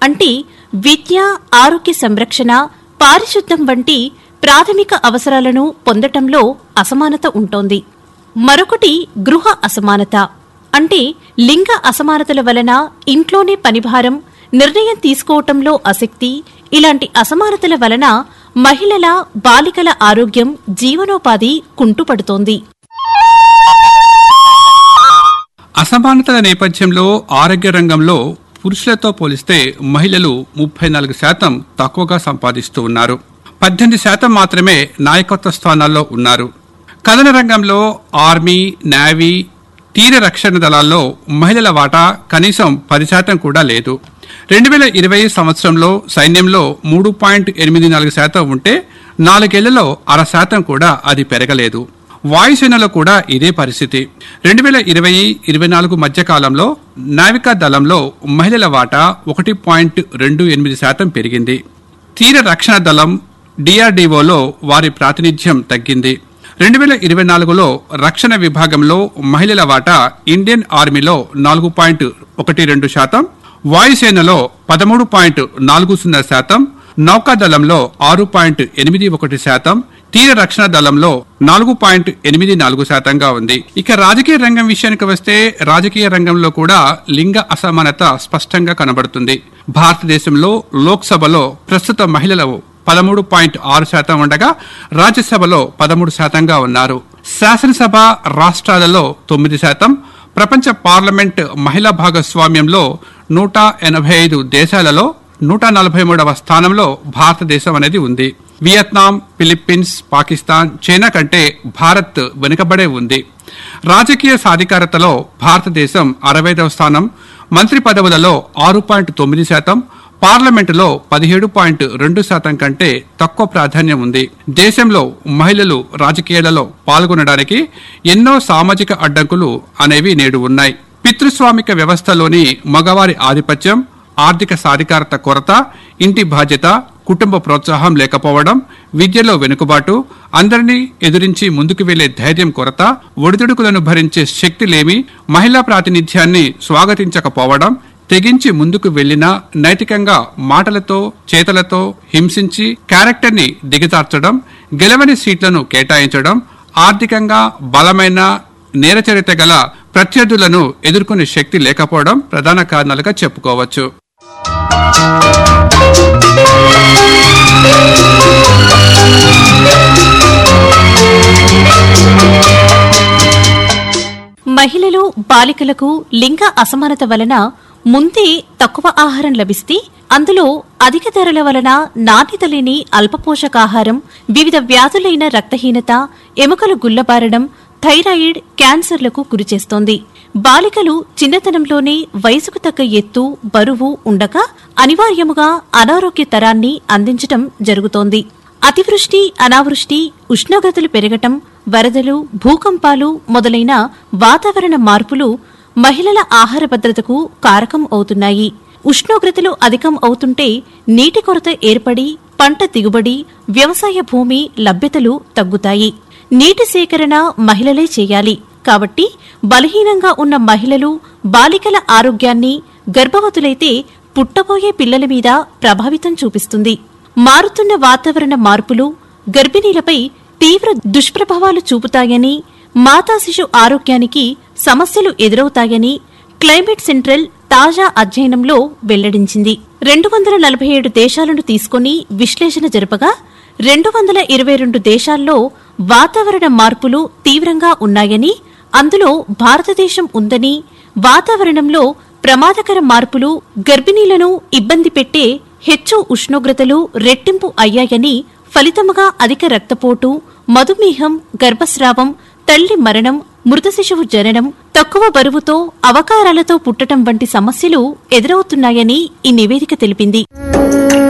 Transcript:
అంటే విద్య ఆరోగ్య సంరక్షణ పారిశుద్ధ్యం వంటి ప్రాథమిక అవసరాలను పొందటంలో అసమానత ఉంటోంది మరొకటి గృహ అసమానత అంటే లింగ అసమానతల వలన ఇంట్లోనే పనిభారం నిర్ణయం తీసుకోవటంలో ఆసక్తి ఇలాంటి అసమానతల వలన మహిళల బాలికల ఆరోగ్యం జీవనోపాధి కుంటుపడుతోంది అసమానతల నేపథ్యంలో ఆరోగ్య రంగంలో పురుషులతో పోలిస్తే మహిళలు ముప్పై నాలుగు శాతం తక్కువగా సంపాదిస్తూ ఉన్నారు పద్దెనిమిది శాతం మాత్రమే నాయకత్వ స్థానాల్లో ఉన్నారు కథన రంగంలో ఆర్మీ నేవీ తీర రక్షణ దళాల్లో మహిళల వాటా కనీసం పది శాతం కూడా లేదు రెండు వేల ఇరవై సంవత్సరంలో సైన్యంలో మూడు పాయింట్ ఎనిమిది నాలుగు శాతం ఉంటే నాలుగేళ్లలో అర శాతం కూడా అది పెరగలేదు వాయుసేనలో కూడా ఇదే పరిస్థితి రెండు వేల ఇరవై ఇరవై నాలుగు మధ్య కాలంలో నావికా దళంలో మహిళల వాటా ఒకటి పాయింట్ రెండు ఎనిమిది శాతం పెరిగింది తీర రక్షణ దళం డిఆర్డీఓలో వారి ప్రాతినిధ్యం తగ్గింది రెండు వేల ఇరవై నాలుగులో రక్షణ విభాగంలో మహిళల వాటా ఇండియన్ ఆర్మీలో నాలుగు పాయింట్ ఒకటి రెండు శాతం వాయుసేనలో పదమూడు పాయింట్ నాలుగు సున్నా శాతం నౌకాదళంలో ఆరు పాయింట్ ఎనిమిది ఒకటి శాతం తీర రక్షణ దళంలో నాలుగు పాయింట్ ఎనిమిది నాలుగు శాతంగా ఉంది ఇక రాజకీయ రంగం విషయానికి వస్తే రాజకీయ రంగంలో కూడా లింగ అసమానత స్పష్టంగా కనబడుతుంది భారతదేశంలో లోక్సభలో ప్రస్తుత మహిళలు పదమూడు పాయింట్ ఆరు శాతం ఉండగా రాజ్యసభలో పదమూడు శాతంగా ఉన్నారు శాసనసభ రాష్ట్రాలలో తొమ్మిది శాతం ప్రపంచ పార్లమెంట్ మహిళా భాగస్వామ్యంలో నూట ఎనభై ఐదు దేశాలలో నూట నలభై మూడవ స్థానంలో భారతదేశం అనేది ఉంది వియత్నాం ఫిలిప్పీన్స్ పాకిస్తాన్ చైనా కంటే భారత్ వెనుకబడే ఉంది రాజకీయ సాధికారతలో భారతదేశం అరవైదవ స్థానం మంత్రి పదవులలో ఆరు పాయింట్ తొమ్మిది శాతం పార్లమెంటులో పదిహేడు పాయింట్ రెండు శాతం కంటే తక్కువ ప్రాధాన్యం ఉంది దేశంలో మహిళలు రాజకీయాలలో పాల్గొనడానికి ఎన్నో సామాజిక అడ్డంకులు అనేవి నేడు ఉన్నాయి పితృస్వామిక వ్యవస్థలోని మగవారి ఆధిపత్యం ఆర్థిక సాధికారత కొరత ఇంటి బాధ్యత కుటుంబ ప్రోత్సాహం లేకపోవడం విద్యలో వెనుకబాటు అందరినీ ఎదురించి ముందుకు వెళ్లే ధైర్యం కొరత ఒడిదుడుకులను భరించే శక్తి లేమి మహిళా ప్రాతినిధ్యాన్ని స్వాగతించకపోవడం తెగించి ముందుకు వెళ్లినా నైతికంగా మాటలతో చేతలతో హింసించి క్యారెక్టర్ ని దిగజార్చడం గెలవని సీట్లను కేటాయించడం ఆర్థికంగా బలమైన నేరచరిత గల ప్రత్యర్థులను ఎదుర్కొనే శక్తి లేకపోవడం ప్రధాన కారణాలుగా చెప్పుకోవచ్చు మహిళలు బాలికలకు లింగ అసమానత వలన ముందే తక్కువ ఆహారం లభిస్తే అందులో అధిక ధరల వలన నాణ్యత లేని అల్పపోషకాహారం వివిధ వ్యాధులైన రక్తహీనత ఎముకలు గుల్లబారడం థైరాయిడ్ క్యాన్సర్లకు గురిచేస్తోంది బాలికలు చిన్నతనంలోనే వయసుకు తగ్గ ఎత్తు బరువు ఉండగా అనివార్యముగా అనారోగ్య తరాన్ని అందించటం జరుగుతోంది అతివృష్టి అనావృష్టి ఉష్ణోగ్రతలు పెరగటం వరదలు భూకంపాలు మొదలైన వాతావరణ మార్పులు మహిళల ఆహార భద్రతకు కారకం అవుతున్నాయి ఉష్ణోగ్రతలు అధికం అవుతుంటే నీటి కొరత ఏర్పడి పంట దిగుబడి వ్యవసాయ భూమి లభ్యతలు తగ్గుతాయి నీటి సేకరణ మహిళలే చేయాలి కాబట్టి బలహీనంగా ఉన్న మహిళలు బాలికల ఆరోగ్యాన్ని గర్భవతులైతే పుట్టబోయే పిల్లల మీద ప్రభావితం చూపిస్తుంది మారుతున్న వాతావరణ మార్పులు గర్భిణీలపై తీవ్ర దుష్ప్రభావాలు చూపుతాయని మాతా శిశు ఆరోగ్యానికి సమస్యలు ఎదురవుతాయని క్లైమేట్ సెంట్రల్ తాజా అధ్యయనంలో వెల్లడించింది రెండు వందల నలభై ఏడు దేశాలను తీసుకుని విశ్లేషణ జరపగా రెండు వందల ఇరవై రెండు దేశాల్లో వాతావరణ మార్పులు తీవ్రంగా ఉన్నాయని అందులో భారతదేశం ఉందని వాతావరణంలో ప్రమాదకర మార్పులు గర్భిణీలను ఇబ్బంది పెట్టే హెచ్చు ఉష్ణోగ్రతలు రెట్టింపు అయ్యాయని ఫలితముగా అధిక రక్తపోటు మధుమేహం గర్భస్రావం తల్లి మరణం మృత శిశువు జననం తక్కువ బరువుతో అవకారాలతో పుట్టటం వంటి సమస్యలు ఎదురవుతున్నాయని ఈ నివేదిక తెలిపింది